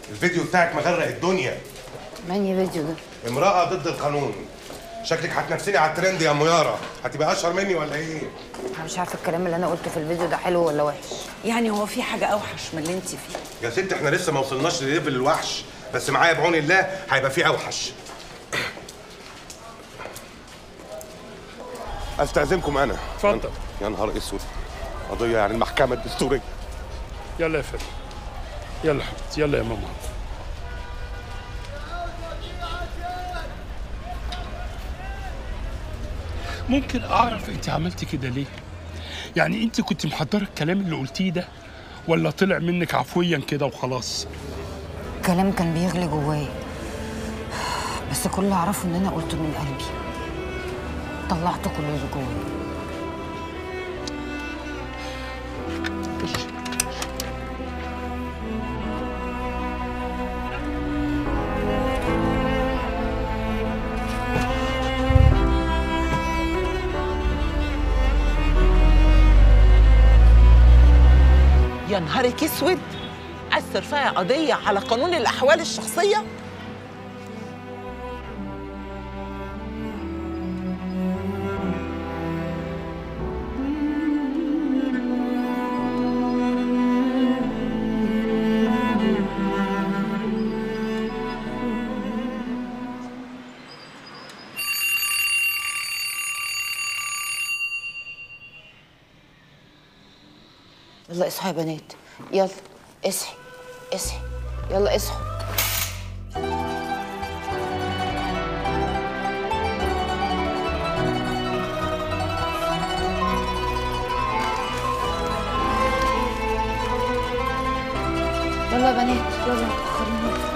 الفيديو بتاعك مغرق الدنيا ماني فيديو ده امرأة ضد القانون شكلك هتنافسيني على الترند يا ميارة هتبقى اشهر مني ولا ايه؟ انا مش عارفه الكلام اللي انا قلته في الفيديو ده حلو ولا وحش يعني هو في حاجه اوحش من اللي انت فيه يا ست احنا لسه ما وصلناش لليفل الوحش بس معايا بعون الله هيبقى في اوحش استاذنكم انا اتفضل. يا نهار اسود قضيه يعني المحكمه الدستوريه يلا يا فندم يلا يا حبيبتي يلا يا ماما ممكن اعرف انت عملتي كده ليه يعني انت كنت محضره الكلام اللي قلتيه ده ولا طلع منك عفويا كده وخلاص الكلام كان بيغلي جوايا بس كل اللي اعرفه ان انا قلته من قلبي طلعت كل اللي جوايا يا نهارك اسود عايز ترفعي قضيه على قانون الاحوال الشخصيه يلا اصحوا يا بنات يلا اصحي اصحي يلا اصحوا يلا يا بنات يلا خلينا